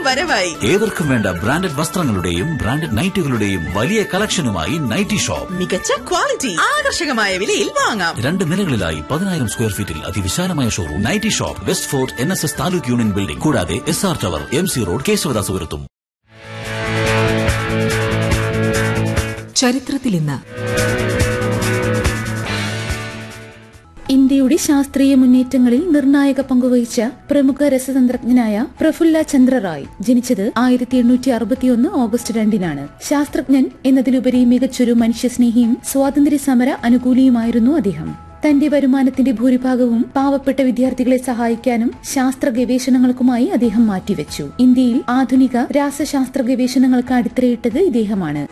വരവായി ഏവർക്കും വേണ്ട ബ്രാൻഡഡ് വസ്ത്രങ്ങളുടെയും ബ്രാൻഡഡ് നൈറ്റുകളുടെയും വലിയ കളക്ഷനുമായി നൈറ്റി ഷോപ്പ് മികച്ച ക്വാളിറ്റി ആകർഷകമായ വിലയിൽ വാങ്ങാം രണ്ട് നിലകളിലായി പതിനായിരം സ്ക്വയർ ഫീറ്റിൽ അതിവിശാലമായ showroom nighty shop west fort N S S taluk union building കൂടാതെ S R tower M C road കേശവദാസപുരത്തും ചരിത്രത്തിൽ ഇന്ന് ഇന്ത്യയുടെ ശാസ്ത്രീയ മുന്നേറ്റങ്ങളിൽ നിർണായക പങ്കുവഹിച്ച പ്രമുഖ രസതന്ത്രജ്ഞനായ പ്രഫുല്ല ചന്ദ്ര റായ് ജനിച്ചത് ആയിരത്തി എണ്ണൂറ്റി അറുപത്തിയൊന്ന് ഓഗസ്റ്റ് രണ്ടിനാണ് ശാസ്ത്രജ്ഞൻ എന്നതിലുപരി മികച്ചൊരു മനുഷ്യസ്നേഹിയും സ്വാതന്ത്ര്യ സമര അനുകൂലിയുമായിരുന്നു അദ്ദേഹം തന്റെ വരുമാനത്തിന്റെ ഭൂരിഭാഗവും പാവപ്പെട്ട വിദ്യാർത്ഥികളെ സഹായിക്കാനും ശാസ്ത്ര ഗവേഷണങ്ങൾക്കുമായി അദ്ദേഹം മാറ്റിവെച്ചു ഇന്ത്യയിൽ ആധുനിക രാസശാസ്ത്ര ഗവേഷണങ്ങൾക്ക് അടിത്തറയിട്ടത് ഇദ്ദേഹമാണ്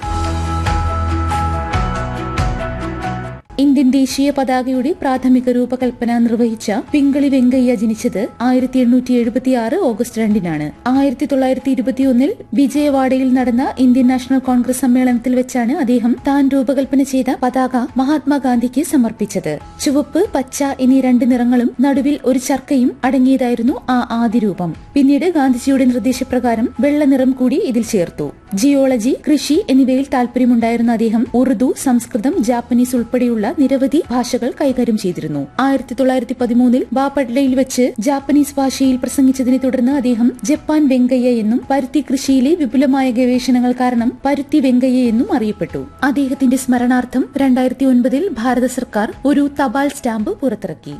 ഇന്ത്യൻ ദേശീയ പതാകയുടെ പ്രാഥമിക രൂപകൽപ്പന നിർവഹിച്ച പിങ്കളി വെങ്കയ്യ ജനിച്ചത് ആയിരത്തി എണ്ണൂറ്റി എഴുപത്തിയാറ് ഓഗസ്റ്റ് രണ്ടിനാണ് ആയിരത്തി തൊള്ളായിരത്തി ഇരുപത്തിയൊന്നിൽ വിജയവാഡയിൽ നടന്ന ഇന്ത്യൻ നാഷണൽ കോൺഗ്രസ് സമ്മേളനത്തിൽ വെച്ചാണ് അദ്ദേഹം താൻ രൂപകൽപ്പന ചെയ്ത പതാക മഹാത്മാഗാന്ധിക്ക് സമർപ്പിച്ചത് ചുവപ്പ് പച്ച എന്നീ രണ്ട് നിറങ്ങളും നടുവിൽ ഒരു ചർക്കയും അടങ്ങിയതായിരുന്നു ആ ആദ്യ രൂപം പിന്നീട് ഗാന്ധിജിയുടെ നിർദ്ദേശപ്രകാരം വെള്ള നിറം കൂടി ഇതിൽ ചേർത്തു ജിയോളജി കൃഷി എന്നിവയിൽ താല്പര്യമുണ്ടായിരുന്ന അദ്ദേഹം ഉറുദു സംസ്കൃതം ജാപ്പനീസ് ഉൾപ്പെടെയുള്ള നിരവധി ഭാഷകൾ കൈകാര്യം ചെയ്തിരുന്നു ആയിരത്തി തൊള്ളായിരത്തി പതിമൂന്നിൽ ബാപ്പട്ലയിൽ വെച്ച് ജാപ്പനീസ് ഭാഷയിൽ പ്രസംഗിച്ചതിനെ തുടർന്ന് അദ്ദേഹം ജപ്പാൻ വെങ്കയ്യ എന്നും പരുത്തി കൃഷിയിലെ വിപുലമായ ഗവേഷണങ്ങൾ കാരണം പരുത്തി വെങ്കയ്യ എന്നും അറിയപ്പെട്ടു അദ്ദേഹത്തിന്റെ സ്മരണാർത്ഥം രണ്ടായിരത്തി ഒൻപതിൽ ഭാരത സർക്കാർ ഒരു തപാൽ സ്റ്റാമ്പ് പുറത്തിറക്കി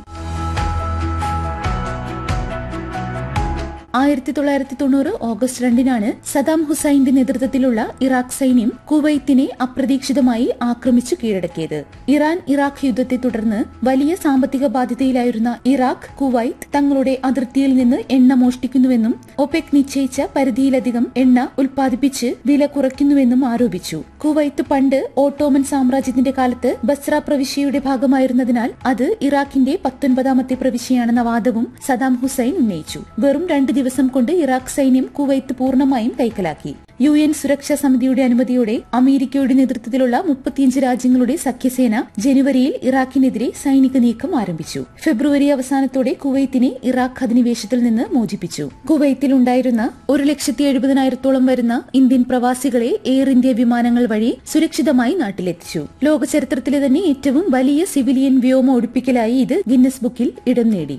ആയിരത്തി തൊള്ളായിരത്തി തൊണ്ണൂറ് ഓഗസ്റ്റ് രണ്ടിനാണ് സദാം ഹുസൈന്റെ നേതൃത്വത്തിലുള്ള ഇറാഖ് സൈന്യം കുവൈത്തിനെ അപ്രതീക്ഷിതമായി ആക്രമിച്ചു കീഴടക്കിയത് ഇറാൻ ഇറാഖ് യുദ്ധത്തെ തുടർന്ന് വലിയ സാമ്പത്തിക ബാധ്യതയിലായിരുന്ന ഇറാഖ് കുവൈത്ത് തങ്ങളുടെ അതിർത്തിയിൽ നിന്ന് എണ്ണ മോഷ്ടിക്കുന്നുവെന്നും ഒപെക് നിശ്ചയിച്ച പരിധിയിലധികം എണ്ണ ഉൽപ്പാദിപ്പിച്ച് വില കുറയ്ക്കുന്നുവെന്നും ആരോപിച്ചു കുവൈത്ത് പണ്ട് ഓട്ടോമൻ സാമ്രാജ്യത്തിന്റെ കാലത്ത് ബസ്ര പ്രവിശ്യയുടെ ഭാഗമായിരുന്നതിനാൽ അത് ഇറാഖിന്റെ പത്തൊൻപതാമത്തെ പ്രവിശ്യയാണെന്ന വാദവും സദാം ഹുസൈൻ ഉന്നയിച്ചു വെറും രണ്ട് ദിവസം കൊണ്ട് ഇറാഖ് സൈന്യം കുവൈത്ത് പൂർണ്ണമായും കൈക്കലാക്കി യു എൻ സുരക്ഷാ സമിതിയുടെ അനുമതിയോടെ അമേരിക്കയുടെ നേതൃത്വത്തിലുള്ള മുപ്പത്തിയഞ്ച് രാജ്യങ്ങളുടെ സഖ്യസേന ജനുവരിയിൽ ഇറാഖിനെതിരെ സൈനിക നീക്കം ആരംഭിച്ചു ഫെബ്രുവരി അവസാനത്തോടെ കുവൈത്തിനെ ഇറാഖ് അധിനിവേശത്തിൽ നിന്ന് മോചിപ്പിച്ചു കുവൈത്തിൽ ഉണ്ടായിരുന്ന ഒരു ലക്ഷത്തി എഴുപതിനായിരത്തോളം വരുന്ന ഇന്ത്യൻ പ്രവാസികളെ എയർ ഇന്ത്യ വിമാനങ്ങൾ വഴി സുരക്ഷിതമായി നാട്ടിലെത്തിച്ചു ലോക ചരിത്രത്തിലെ തന്നെ ഏറ്റവും വലിയ സിവിലിയൻ വ്യോമ ഒഴിപ്പിക്കലായി ഇത് ഗിന്നസ് ബുക്കിൽ ഇടം നേടി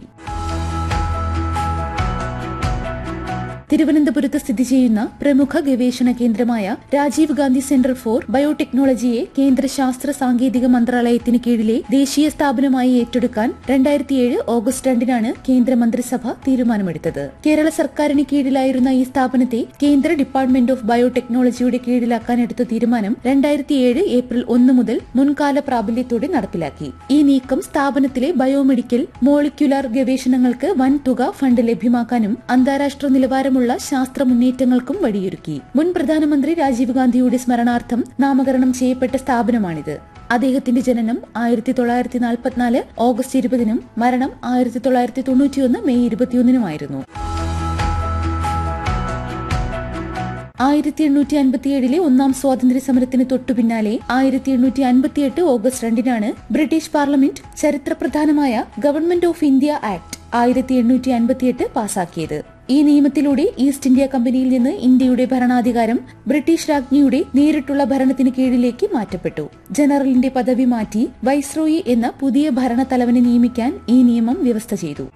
തിരുവനന്തപുരത്ത് സ്ഥിതി ചെയ്യുന്ന പ്രമുഖ ഗവേഷണ കേന്ദ്രമായ രാജീവ് ഗാന്ധി സെന്റർ ഫോർ ബയോടെക്നോളജിയെ കേന്ദ്ര ശാസ്ത്ര സാങ്കേതിക മന്ത്രാലയത്തിന് കീഴിലെ ദേശീയ സ്ഥാപനമായി ഏറ്റെടുക്കാൻ രണ്ടായിരത്തിയേഴ് ഓഗസ്റ്റ് രണ്ടിനാണ് കേന്ദ്ര മന്ത്രിസഭ തീരുമാനമെടുത്തത് കേരള സർക്കാരിന് കീഴിലായിരുന്ന ഈ സ്ഥാപനത്തെ കേന്ദ്ര ഡിപ്പാർട്ട്മെന്റ് ഓഫ് ബയോടെക്നോളജിയുടെ കീഴിലാക്കാൻ എടുത്ത തീരുമാനം രണ്ടായിരത്തിയേഴ് ഏപ്രിൽ ഒന്ന് മുതൽ മുൻകാല പ്രാബല്യത്തോടെ നടപ്പിലാക്കി ഈ നീക്കം സ്ഥാപനത്തിലെ ബയോമെഡിക്കൽ മോളിക്യുലാർ ഗവേഷണങ്ങൾക്ക് വൻ തുക ഫണ്ട് ലഭ്യമാക്കാനും അന്താരാഷ്ട്ര നിലവാരമുള്ള ശാസ്ത്ര മുന്നേറ്റങ്ങൾക്കും വഴിയൊരുക്കി മുൻ പ്രധാനമന്ത്രി രാജീവ് ഗാന്ധിയുടെ സ്മരണാർത്ഥം നാമകരണം ചെയ്യപ്പെട്ട സ്ഥാപനമാണിത് അദ്ദേഹത്തിന്റെ ജനനം ആയിരത്തി തൊള്ളായിരത്തി നാൽപ്പത്തിനാല് ഓഗസ്റ്റ് ഇരുപതിനും മരണം ആയിരത്തി തൊള്ളായിരത്തി തൊണ്ണൂറ്റിയൊന്ന് മെയ് ഇരുപത്തിയൊന്നിനുമായിരുന്നു ആയിരത്തി എണ്ണൂറ്റി അൻപത്തിയേഴിലെ ഒന്നാം സ്വാതന്ത്ര്യ സമരത്തിന് തൊട്ടുപിന്നാലെ ആയിരത്തി എണ്ണൂറ്റി അൻപത്തിയെട്ട് ഓഗസ്റ്റ് രണ്ടിനാണ് ബ്രിട്ടീഷ് പാർലമെന്റ് ചരിത്രപ്രധാനമായ ഗവൺമെന്റ് ഓഫ് ഇന്ത്യ ആക്ട് ആയിരത്തി എണ്ണൂറ്റി അൻപത്തിയെട്ട് പാസാക്കിയത് ഈ നിയമത്തിലൂടെ ഈസ്റ്റ് ഇന്ത്യ കമ്പനിയിൽ നിന്ന് ഇന്ത്യയുടെ ഭരണാധികാരം ബ്രിട്ടീഷ് രാജ്ഞിയുടെ നേരിട്ടുള്ള ഭരണത്തിന് കീഴിലേക്ക് മാറ്റപ്പെട്ടു ജനറലിന്റെ പദവി മാറ്റി വൈസ്രോയി എന്ന പുതിയ ഭരണത്തലവനെ നിയമിക്കാൻ ഈ നിയമം വ്യവസ്ഥ ചെയ്തു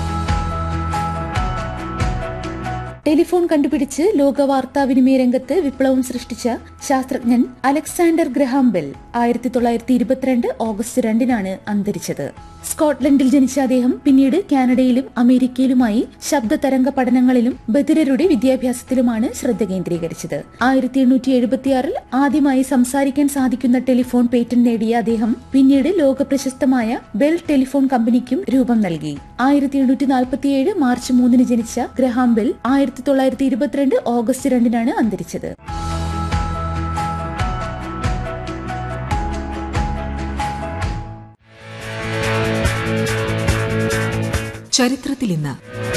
ടെലിഫോൺ കണ്ടുപിടിച്ച് ലോക വാർത്താവിനിമയ രംഗത്ത് വിപ്ലവം സൃഷ്ടിച്ച ശാസ്ത്രജ്ഞൻ അലക്സാണ്ടർ ഗ്രഹാം ബെൽ ആയിരത്തി തൊള്ളായിരത്തി ഇരുപത്തിരണ്ട് ഓഗസ്റ്റ് രണ്ടിനാണ് അന്തരിച്ചത് സ്കോട്ട്ലൻഡിൽ ജനിച്ച അദ്ദേഹം പിന്നീട് കാനഡയിലും അമേരിക്കയിലുമായി ശബ്ദ തരംഗ പഠനങ്ങളിലും ബധിരരുടെ വിദ്യാഭ്യാസത്തിലുമാണ് ശ്രദ്ധ കേന്ദ്രീകരിച്ചത് ആയിരത്തി എണ്ണൂറ്റി എഴുപത്തിയാറിൽ ആദ്യമായി സംസാരിക്കാൻ സാധിക്കുന്ന ടെലിഫോൺ പേറ്റന്റ് നേടിയ അദ്ദേഹം പിന്നീട് ലോക പ്രശസ്തമായ ബെൽ ടെലിഫോൺ കമ്പനിക്കും രൂപം നൽകി ആയിരത്തി എണ്ണൂറ്റി നാൽപ്പത്തിയേഴ് മാർച്ച് മൂന്നിന് ജനിച്ച ഗ്രഹാം ബെൽ ആയിരത്തി തൊള്ളായിരത്തി ഇരുപത്തിരണ്ട് ഓഗസ്റ്റ് രണ്ടിനാണ് അന്തരിച്ചത് ചരിത്രത്തിൽ ഇന്ന്